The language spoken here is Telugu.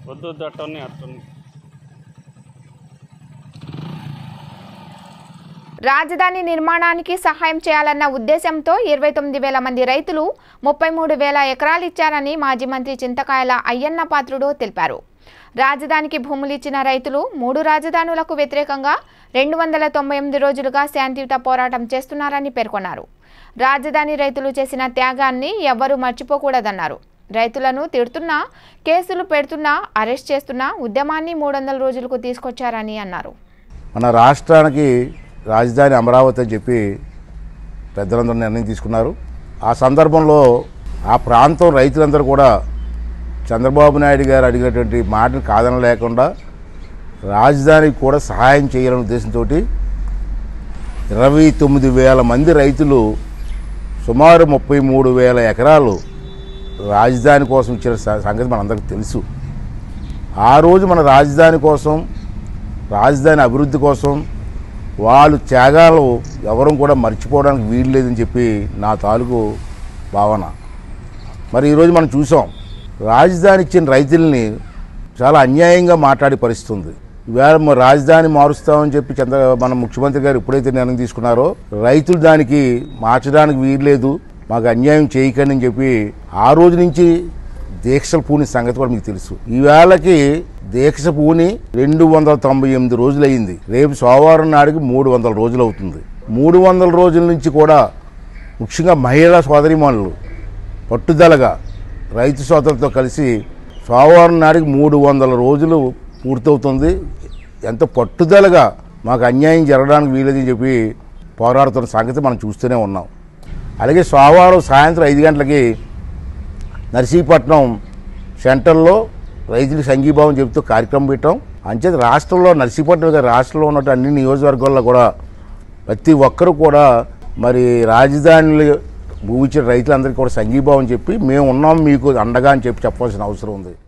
వద్దు వద్దు అట్టని అట్టని రాజధాని నిర్మాణానికి సహాయం చేయాలన్న ఉద్దేశంతో ఇరవై తొమ్మిది వేల మంది రైతులు ముప్పై మూడు వేల ఎకరాలు ఇచ్చారని మాజీ మంత్రి చింతకాయల అయ్యన్న పాత్రుడు తెలిపారు రాజధానికి భూములు ఇచ్చిన రైతులు మూడు రాజధానులకు వ్యతిరేకంగా రెండు వందల తొంభై ఎనిమిది రోజులుగా శాంతియుత పోరాటం చేస్తున్నారని పేర్కొన్నారు రాజధాని రైతులు చేసిన త్యాగాన్ని ఎవ్వరూ మర్చిపోకూడదన్నారు రైతులను తిడుతున్నా కేసులు పెడుతున్నా అరెస్ట్ చేస్తున్నా ఉద్యమాన్ని మూడు వందల రోజులకు తీసుకొచ్చారని అన్నారు మన రాష్ట్రానికి రాజధాని అమరావతి అని చెప్పి పెద్దలందరూ నిర్ణయం తీసుకున్నారు ఆ సందర్భంలో ఆ ప్రాంతం రైతులందరూ కూడా చంద్రబాబు నాయుడు గారు అడిగినటువంటి మాటను కాదనలేకుండా రాజధానికి కూడా సహాయం చేయాలనే ఉద్దేశంతో ఇరవై తొమ్మిది వేల మంది రైతులు సుమారు ముప్పై మూడు వేల ఎకరాలు రాజధాని కోసం ఇచ్చిన స- సంగతి మనందరికీ తెలుసు ఆ రోజు మన రాజధాని కోసం రాజధాని అభివృద్ధి కోసం వాళ్ళు త్యాగాలు ఎవరూ కూడా మర్చిపోవడానికి వీలు లేదని చెప్పి నా తాలూకు భావన మరి ఈరోజు మనం చూసాం రాజధాని ఇచ్చిన రైతుల్ని చాలా అన్యాయంగా మాట్లాడే పరిస్థితి ఉంది ఈవేళ మరి రాజధాని మారుస్తామని చెప్పి చంద్ర మన ముఖ్యమంత్రి గారు ఎప్పుడైతే నిర్ణయం తీసుకున్నారో రైతులు దానికి మార్చడానికి వీల్లేదు మాకు అన్యాయం చేయకండి అని చెప్పి ఆ రోజు నుంచి దీక్షలు పూని సంగతి కూడా మీకు తెలుసు ఈవేళకి దీక్ష పూని రెండు వందల తొంభై ఎనిమిది రోజులు అయింది రేపు సోమవారం నాడికి మూడు వందల రోజులు అవుతుంది మూడు వందల రోజుల నుంచి కూడా ముఖ్యంగా మహిళా సోదరిమణులు పట్టుదలగా రైతు సోదరులతో కలిసి సోమవారం నాడికి మూడు వందల రోజులు పూర్తవుతుంది ఎంత పట్టుదలగా మాకు అన్యాయం జరగడానికి వీలేదని చెప్పి పోరాడుతున్న సంగతి మనం చూస్తూనే ఉన్నాం అలాగే సోమవారం సాయంత్రం ఐదు గంటలకి నర్సీపట్నం సెంటర్లో రైతులకు సంఘీభావం చెబుతూ కార్యక్రమం పెట్టాం అంచేత రాష్ట్రంలో నర్సీపట్నం కాదు, రాష్ట్రంలో ఉన్న అన్ని నియోజకవర్గాల్లో కూడా ప్రతి ఒక్కరు కూడా మరి రాజధానిలో భూమించిన రైతులందరికీ కూడా సంఘీభావం చెప్పి మేము ఉన్నాం మీకు అండగా అని చెప్పి చెప్పాల్సిన అవసరం ఉంది